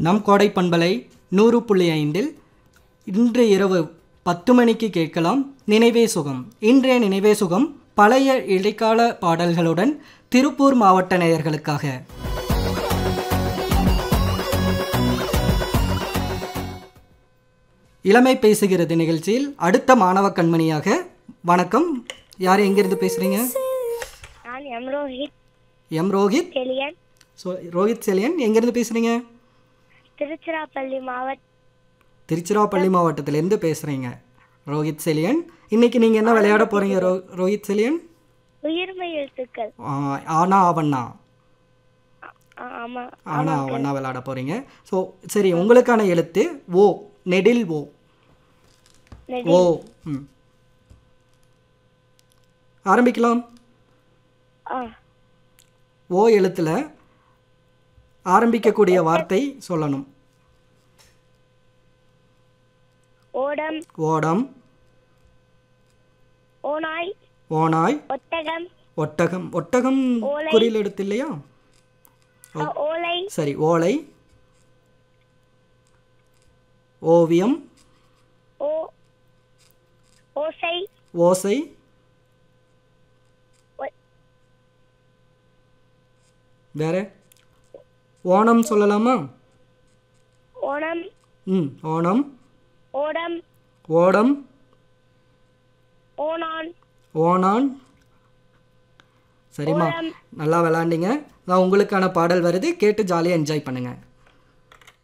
நம் கோடை பண்பலை நூறு புள்ளி ஐந்தில் இன்று இரவு பத்து மணிக்கு கேட்கலாம் நினைவே சுகம் இன்றைய நினைவே சுகம் பழைய இடைக்கால பாடல்களுடன் திருப்பூர் மாவட்ட நேயர்களுக்காக இளமை பேசுகிறது நிகழ்ச்சியில் அடுத்த மாணவ கண்மணியாக வணக்கம் யார் எங்கிருந்து பேசுறீங்க நான் M Rohit M Rohit Selian so Rohit Selian எங்கேருந்து பேசுகிறீங்க திருச்சிராப்பள்ளி மாவட்ட திருச்சிராப்பள்ளி மாவட்டத்திலேருந்து பேசுகிறீங்க ரோஹித் செலியன் இன்னைக்கு நீங்கள் என்ன விளையாட போகிறீங்க ரோ ரோஹித் செலியன் உயிர்மை எழுத்துக்கள் ஆ, ஆனா ஆவண்ணா ஆ, ஆமா ஆனா ஆவண்ணா விளையாட போகிறீங்க ஸோ சரி உங்களுக்கான எழுத்து ஓ நெடில் ஓ நெடி ஓ ம் ஆரம்பிக்கலாம் ஆ ஓ எழுத்தில் ஆரம்பிக்கக்கூடிய வார்த்தை சொல்லணும் ஓடம் ஓடம் ஓநாய் ஓனாய் ஒட்டகம் ஒட்டகம் ஒட்டகம் ஓலை. குறியில் எடுத்து இல்லையா ஆ, ஓலை சரி ஓலை ஓவியம் ஓ ஓசை ஓசை ஒ- வேற ஓணம் சொல்லலாமா ஓணம் ம் ஓணம் ஓடம் ஓடம் ஓணான் ஓணான் சரிம்மா ஓடம் நல்லா விளாண்டிங்க நான் உங்களுக்கான பாடல் வருது கேட்டு ஜாலியாக என்ஜாய் பண்ணுங்கள்